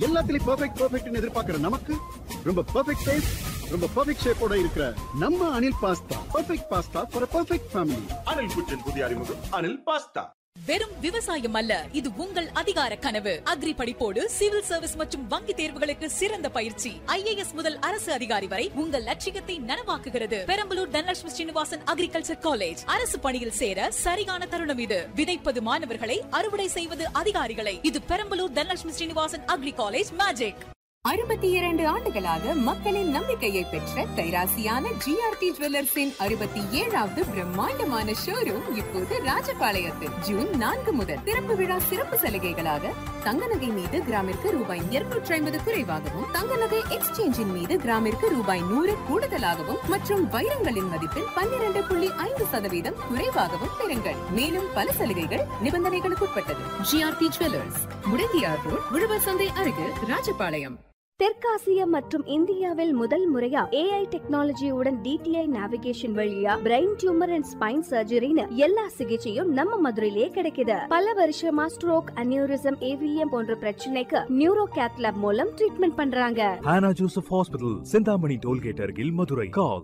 எல்லாத்துலயும் பெர்ஃபெக்ட் பெர்ஃபெக்ட்னு எதிர்பார்க்கிற நமக்கு ரொம்ப பெர்ஃபெக்ட் டேஸ்ட் ரொம்ப பெர்ஃபெக்ட் ஷேப்போட இருக்கிற நம்ம Anil pasta perfect pasta for perfect family Anil kitchen புதிய அறிமுகம் அனில் பாஸ்தா வெறும் விவசாயம் அல்ல இது உங்கள் அதிகார கனவு அக்ரி படிப்போடு சிவில் சர்வீஸ் மற்றும் வங்கி தேர்வுகளுக்கு சிறந்த பயிற்சி ஐஏஎஸ் முதல் அரசு அதிகாரி வரை உங்கள் லட்சியத்தை நனவாக்குகிறது பெரம்பலூர் தனலட்சுமி ஸ்ரீனிவாசன் அக்ரிகல்ச்சர் காலேஜ் அரசு பணியில் சேர சரியான தருணம் இது விதைப்பது மாணவர்களை அறுவடை செய்வது அதிகாரிகளை இது Perambalur Dhanalakshmi Srinivasan agri college magic அறுபத்தி இரண்டு ஆண்டுகளாக மக்களின் நம்பிக்கையை பெற்ற கைராசியான ஜிஆர்டி ஜுவல்லர்ஸின் அறுபத்தி ஏழாவது பிரம்மாண்டமான ஷோரூம் இப்போது ராஜபாளையத்தில் ஜூன் நான்கு முதல் திறப்பு விழா சிறப்பு சலுகைகளாக தங்க நகை மீது கிராமிற்கு ரூபாய் இருநூற்றி ஐம்பது குறைவாகவும் தங்க நகை எக்ஸ்சேஞ்சின் மீது கிராமிற்கு ரூபாய் நூறு கூடுதலாகவும் மற்றும் வைரங்களின் மதிப்பில் பன்னிரண்டு புள்ளி ஐந்து சதவீதம் குறைவாகவும் பெறுங்கள் மேலும் பல சலுகைகள் நிபந்தனைகளுக்கு உட்பட்டது ஜிஆர்டி ஜுவல்லர்ஸ் முடங்கியார் ரோட் உழவர் சந்தை அருகில் ராஜபாளையம் தெற்காசிய மற்றும் இந்தியாவில் முதல் முறையா ஏஐ டெக்னாலஜியுடன் டிடிஐ நேவிகேஷன் வழியா பிரெயின் டியூமர் அண்ட் ஸ்பைன் சர்ஜரின்னு எல்லா சிகிச்சையும் நம்ம மதுரையிலே கிடைக்குது பல வருஷமா ஸ்ட்ரோக் அனியூரிசம் ஏவிஎம் போன்ற பிரச்சனைக்கு நியூரோ கேத்லாப் மூலம் ட்ரீட்மெண்ட் பண்றாங்க Hannah Joseph Hospital, Sindhamani Tollgate Argil, Madurai. Call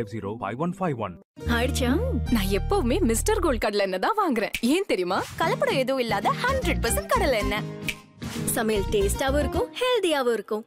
350-5151. ஆயிடுச்சா நான் எப்பவுமே மிஸ்டர் கோல்ட் கடலை எண்ணெய் தான் வாங்குறேன் ஏன் தெரியுமா கலப்படம் எதுவும் இல்லாத ஹண்ட்ரட் பர்சன்ட் கடலை எண்ணெய் சமையல் டேஸ்டாவும் இருக்கும் ஹெல்தியாவும் இருக்கும்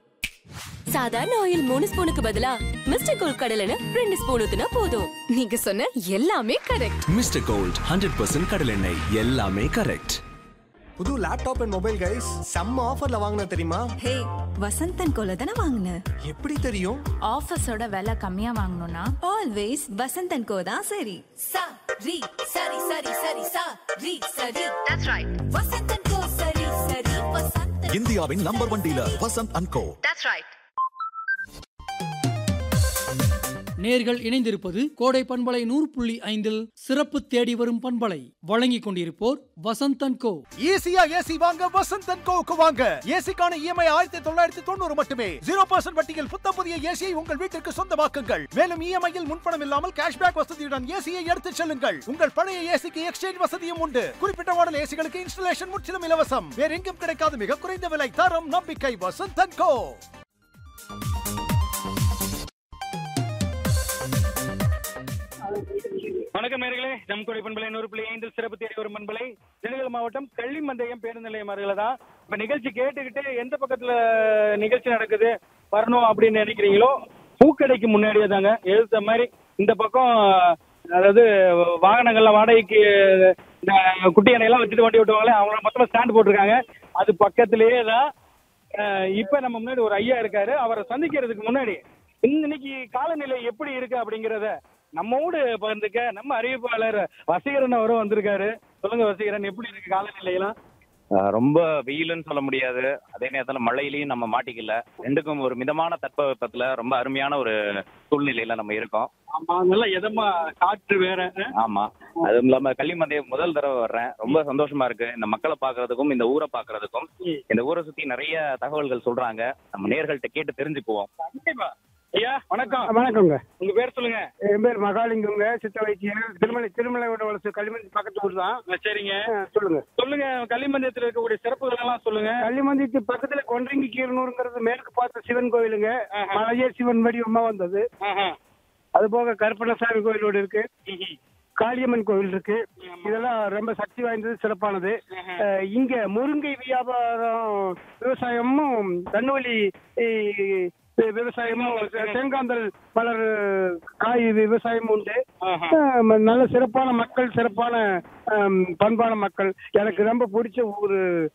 சாதாரண ஆயில் மூணு ஸ்பூனுக்கு பதிலா மிஸ்டர் கோல்ட் கடலை எண்ணெய் ரெண்டு ஸ்பூன் ஊத்துனா போதும் நீங்க சொன்ன எல்லாமே correct mister gold hundred percent கடலெண்ணெய் எல்லாமே கரெக்ட் புது லேப்டாப் அண்ட் மொபைல் கைஸ் செம்ம ஆஃபர்ல வாங்கின தெரியுமா ஹே வசந்தன் கோல தானே வாங்கின எப்படி தெரியும் ஆஃபீஸோட விலை கம்மியா வாங்கணும்னா ஆல்வேஸ் வசந்தன் கோ தான் சரி சா ரி சரி சரி சரி சா ரி சரி தட்ஸ் ரைட் வசந்தன் கோ சரி சரி வசந்தன் இந்தியாவின் number one dealer Vasanth and co that's right நேர்கள் இணைந்திருப்பது கோடை பண்பலை நூறு புள்ளி ஐந்தில் சிறப்பு தேடி வரும் பண்பலை வழங்கிக் கொண்டிருப்போர் வசந்தன் கோ ஈஸியா ஏசி வாங்க வசந்த் அண்ட் கோவுக்கு வாங்க ஏசிக்கான இஎம்ஐ ஆயிரத்தி தொள்ளாயிரத்தி தொண்ணூறு மட்டுமே ஜீரோ பர்சன்ட் வட்டியில் புத்த புதிய ஏசியை உங்கள் வீட்டிற்கு சொந்தமாக்குங்கள் மேலும் இஎம்ஐயில் முன்பணம் இல்லாமல் கேஷ்பேக் வசதியுடன் ஏசியை எடுத்துச் செல்லுங்கள் உங்கள் பழைய ஏசிக்கு எக்ஸ்சேஞ்ச் வசதியும் உண்டு குறிப்பிட்ட மாடல் ஏசிகளுக்கு இன்ஸ்டலேஷன் முற்றிலும் இலவசம் வேற எங்கும் கிடைக்காத மிக குறைந்த விலை தரம் நம்பிக்கை வசந்த் அண்ட் கோ வணக்கம் நேர்களே நம் கொடை பண்பலை நூறு புள்ளி ஐந்து சிறப்பு தேடி வரும் பண்பலை திண்டுக்கல் மாவட்டம் கள்ளிமந்தயம் பேருந்து நிலையம் அருகில தான் இப்ப நிகழ்ச்சி கேட்டுக்கிட்டு எந்த பக்கத்துல நிகழ்ச்சி நடக்குது வரணும் அப்படின்னு நினைக்கிறீங்களோ பூக்கடைக்கு முன்னாடியே தாங்க எழுத்த மாதிரி இந்த பக்கம் அதாவது வாகனங்கள்ல வாடகைக்கு இந்த குட்டி எண்ணெயெல்லாம் வச்சுட்டு வண்டி ஓட்டுவாங்களே அவங்க மொத்தமா ஸ்டாண்ட் போட்டிருக்காங்க அது பக்கத்திலேயே தான் அஹ், இப்ப நம்ம முன்னாடி ஒரு ஐயா இருக்காரு அவரை சந்திக்கிறதுக்கு முன்னாடி இன்னைக்கு காலநிலை எப்படி இருக்கு அப்படிங்கறத நம்மோடு பகிர்ந்துக்க நம்ம அறிவிப்பாளர் வசீகரன் அவரும் வந்திருக்காரு சொல்லுங்க வசீகரன் எப்படி இருக்கு காலநிலை எல்லாம் ஆஹ் ரொம்ப வெயிலுன்னு சொல்ல முடியாது அதே நேரத்துல மழையிலையும் நம்ம மாட்டிக்கல ரெண்டுக்கும் ஒரு மிதமான தட்பவெப்பத்துல ரொம்ப அருமையான ஒரு சூழ்நிலையில நம்ம இருக்கோம் ஆமா நல்லா எதமா காற்று வேற ஆமா அதுவும் இல்லாம கள்ளிமந்தையம் முதல் தடவை வர்றேன் ரொம்ப சந்தோஷமா இருக்கு இந்த மக்களை பாக்குறதுக்கும் இந்த ஊரை பாக்குறதுக்கும் இந்த ஊரை சுத்தி நிறைய தகவல்கள் சொல்றாங்க நம்ம நேர்கள்ட்ட கேட்டு தெரிஞ்சுக்குவோம் கண்டிப்பா ஐயா வணக்கம் வணக்கங்க உங்க பேர் சொல்லுங்க என் பேர் மகாலிங்கங்க சித்த வைத்தியர் திருமலை திருமலை வளர்ச்சி களிமந்தி பக்கத்து ஊர் தான் ஆ, சரிங்க சொல்லுங்க சொல்லுங்க களிமந்தியத்துல இருக்கக்கூடிய சிறப்புகள் எல்லாம் சொல்லுங்க களிமந்திக்கு பக்கத்துல கொன்றிங்கி கீரனூருங்கிறது மேற்கு பார்த்த சிவன் கோயிலுங்க மலையே சிவன் வடிவமா வந்தது அது போக கருப்பணசாமி கோயிலோடு இருக்கு காளியம்மன் கோவில் இருக்கு இதெல்லாம் ரொம்ப சக்தி வாய்ந்தது சிறப்பானது அஹ், இங்க முருங்கை வியாபாரம் விவசாயமும் தன்னுவலி அஹ், விவசாயமும் தேங்காந்தல் மலர் காய் விவசாயமும் உண்டு அஹ், நல்ல சிறப்பான மக்கள் சிறப்பான அஹ், பண்பான மக்கள் எனக்கு ரொம்ப பிடிச்ச ஊரு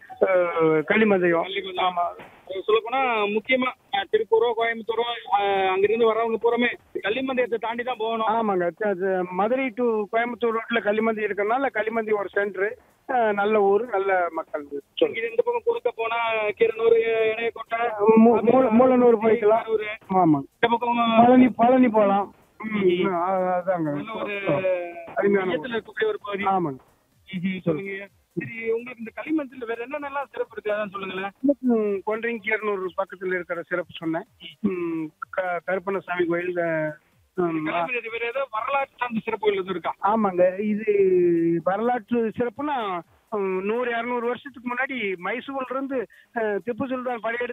அஹ், களிமந்தயம் ஆமா சொல்ல போனா முக்கியமா அஹ், திருப்பூரோ கோயம்புத்தூரோ அஹ், அங்கிருந்து வர்றவங்க பூராமே களிமந்தியத்தை தாண்டி தான் போகணும் ஆமாங்க த- அது மதுரை டு கோயம்புத்தூர் ரோட்ல களிமந்தி இருக்கறனால களிமந்தி ஒரு சென்டர் நல்ல ஊர் நல்ல மக்கள் இது இந்த பக்கம் குறுக்க போனா கீரனூர் இணையக்கோட்டை மூ- மூல- மூலனூர் போய்க்கலாம் ஆமா இந்த பக்கம் பழனி பழனி போலாம் ம், அ- அதாங்க ஒரு அருமையான ஊர். மையத்துல இருக்கக்கூடிய ஒரு பகுதி ஆமாங்க ம்ஹும். சொல்லுங்க சரி உங்களுக்கு இந்த களிமண்ல வேற என்னென்னலாம் சிறப்பு இருக்கு அதான் சொல்லுங்களேன் ம், கொன்றிங் கீரனூர் பக்கத்துல இருக்கிற சிறப்பு சொன்னேன் ம், க- கருப்பண்ணசாமி கோயில் அஹ், ம், ஆ- களிமண் வேற ஏதோ வரலாற்று சார்ந்த சிறப்புகள் எதுவும் இருக்கா ஆமாங்க இது வரலாற்று சிறப்புனா ம், நூறு இரநூறு வருஷத்துக்கு முன்னாடி மைசூர்ல இருந்து அஹ், திப்பு சுல்தான் படையெடுத்து